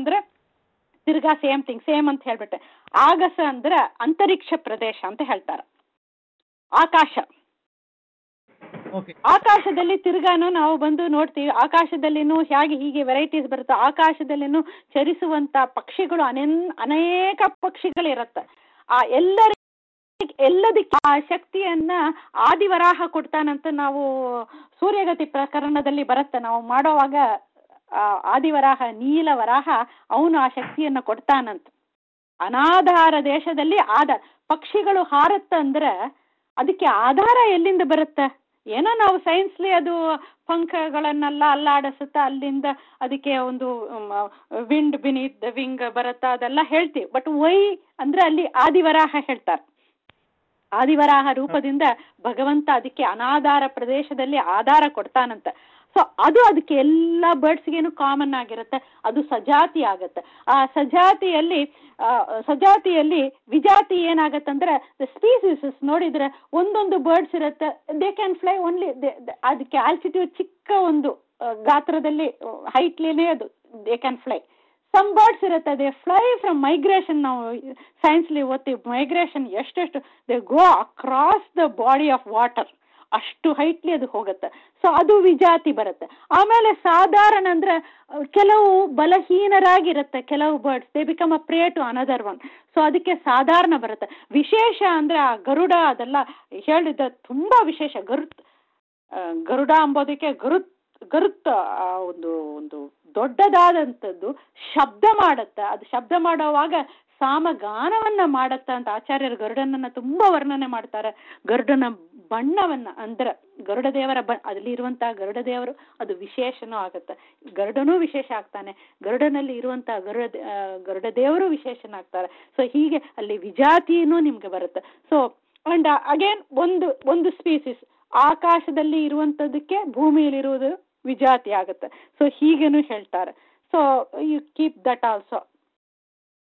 ಅಂದ್ರೆ ತಿರ್ಗಾ same thing same ಅಂತ ಹೇಳ್ಬಿಟ್ಟೆ ಆಗಸ ಅಂದ್ರೆ ಅಂತರಿಕ್ಷ ಪ್ರದೇಶ ಅಂತ ಹೇಳ್ತಾರೆ ಆಕಾಶ ಓಕೆ ಆಕಾಶದಲ್ಲಿ ತಿರ್ಗಾನು ನಾವು ಬಂದು ನೋಡ್ತೀವಿ ಆಕಾಶದಲ್ಲಿನೂ ಹೇಗೆ ಹೀಗೆ ವೆರೈಟೀಸ್ ಬರುತ್ತೆ ಆಕಾಶದಲ್ಲಿನೂ ಚರಿಸುವಂತ ಪಕ್ಷಿಗಳು ಅನೆನ್ ಅನೇಕ ಪಕ್ಷಿಗಳಿರುತ್ತೆ ಆ ಎಲ್ಲರಿ ಎಲ್ಲದಕ್ಕೆ ಆ ಶಕ್ತಿಯನ್ನ ಆದಿವರಾಹ ಕೊಡ್ತಾನಂತ ನಾವು ಸೂರ್ಯಗತಿ ಪ್ರಕರಣದಲ್ಲಿ ಬರುತ್ತೆ ನಾವು ಮಾಡೋವಾಗ ಆ ಆದಿವರಾಹ ನೀಲವರಾಹ ಅವನು ಆ ಶಕ್ತಿಯನ್ನ ಕೊಡ್ತಾನಂತ ಅನಾಧಾರ ದೇಶದಲ್ಲಿ ಆದ ಪಕ್ಷಿಗಳು ಹಾರತ್ತಂದ್ರೆ ಅದಕ್ಕೆ ಆಧಾರ ಎಲ್ಲಿಂದ ಬರುತ್ತೆ ಏನೋ ನಾವು ಸೈನ್ಸ್ಲಿ ಅದು ಪಂಖಗಳನ್ನೆಲ್ಲ ಅಲ್ಲಾಡಿಸುತ್ತಾ ಅಲ್ಲಿಂದ ಅದಕ್ಕೆ ಒಂದು ವಿಂಡ್ ಬಿನೀತ್ ದ ವಿಂಗ್ ಬರುತ್ತಾ ಅದೆಲ್ಲ ಹೇಳ್ತೀವಿ ಬಟ್ ವೈ ಅಂದ್ರೆ ಅಲ್ಲಿ ಆದಿವರಾಹ ಹೇಳ್ತಾರೆ ಆದಿವರಾಹ ರೂಪದಿಂದ ಭಗವಂತ ಅದಕ್ಕೆ ಅನಾಧಾರ ಪ್ರದೇಶದಲ್ಲಿ ಆಧಾರ ಕೊಡ್ತಾನಂತ ಸೊ ಅದು ಅದಕ್ಕೆ ಎಲ್ಲ ಬರ್ಡ್ಸ್ಗೇನು ಕಾಮನ್ ಆಗಿರುತ್ತೆ ಅದು ಸಜಾತಿ ಆಗತ್ತೆ ಆ ಸಜಾತಿಯಲ್ಲಿ ಆ, ಸಜಾತಿಯಲ್ಲಿ ವಿಜಾತಿ ಏನಾಗತ್ತಂದ್ರೆ ಸ್ಪೀಸೀಸ್ ನೋಡಿದ್ರೆ ಒಂದೊಂದು ಬರ್ಡ್ಸ್ ಇರುತ್ತೆ ದೇ ಕ್ಯಾನ್ ಫ್ಲೈ ಓನ್ಲಿ ಅದಕ್ಕೆ ಆಲ್ಟಿಟ್ಯೂಡ್ ಚಿಕ್ಕ ಒಂದು ಆ, ಗಾತ್ರದಲ್ಲಿ ಹೈಟ್ಲೇನೆ ಅದು they can fly some birds ಇರುತ್ತೆ ದೇ ಫ್ಲೈ ಫ್ರಮ್ ಮೈಗ್ರೇಷನ್ ನಾವು ಸೈನ್ಸ್ಲಿ ಓದ್ತೀವಿ ಮೈಗ್ರೇಷನ್ ಎಷ್ಟೆಷ್ಟು they go across the body of water ಅಷ್ಟು ಹೈಟ್ಲಿ ಅದು ಹೋಗುತ್ತೆ ಸೊ ಅದು ವಿಜಾತಿ ಬರುತ್ತೆ ಆಮೇಲೆ ಸಾಧಾರಣ ಅಂದ್ರೆ ಅಹ್, ಕೆಲವು ಬಲಹೀನರಾಗಿರುತ್ತೆ ಕೆಲವು birds they become a prey to another one so ಅದಕ್ಕೆ ಸಾಧಾರಣ ಬರುತ್ತೆ ವಿಶೇಷ ಅಂದ್ರೆ ಆ ಗರುಡ ಅದೆಲ್ಲ ಹೇಳಿದ ತುಂಬಾ ವಿಶೇಷ ಗರುತ್ ಆ, ಗರುಡ ಅಂಬೋದಕ್ಕೆ ಗರುತ್ ಗರುತ್ ಆ ಒಂದು ಒಂದು ದೊಡ್ಡದಾದಂಥದ್ದು ಶಬ್ದ ಮಾಡುತ್ತೆ ಅದು ಶಬ್ದ ಮಾಡುವಾಗ ಸಾಮಗಾನವನ್ನ ಮಾಡತ್ತ ಅಂತ ಆಚಾರ್ಯರು ಗರುಡನನ್ನ ತುಂಬಾ ವರ್ಣನೆ ಮಾಡ್ತಾರೆ ಗರುಡನ ಬಣ್ಣವನ್ನ ಅಂದ್ರೆ ಗರುಡ ದೇವರ ಬ ಅಲ್ಲಿ ಇರುವಂತಹ ಗರುಡ ದೇವರು ಅದು ವಿಶೇಷನೂ ಆಗುತ್ತೆ ಗರುಡನೂ ವಿಶೇಷ ಆಗ್ತಾನೆ ಗರುಡನಲ್ಲಿ ಇರುವಂತಹ ಗರುಡ ದೇ- ಆ, ಗರುಡ ದೇವರು ವಿಶೇಷನಾಗ್ತಾರೆ ಸೊ ಹೀಗೆ ಅಲ್ಲಿ ವಿಜಾತಿನೂ ನಿಮ್ಗೆ ಬರುತ್ತೆ ಸೊ ಅಂಡ್ ಅಗೇನ್ ಒಂದು ಒಂದು ಸ್ಪೀಸಿಸ್ ಆಕಾಶದಲ್ಲಿ ಇರುವಂತದಕ್ಕೆ ಭೂಮಿಯಲ್ಲಿರುವುದು ವಿಜಾತಿ ಆಗುತ್ತೆ ಸೊ ಹೀಗೇನು ಹೇಳ್ತಾರೆ so you keep that also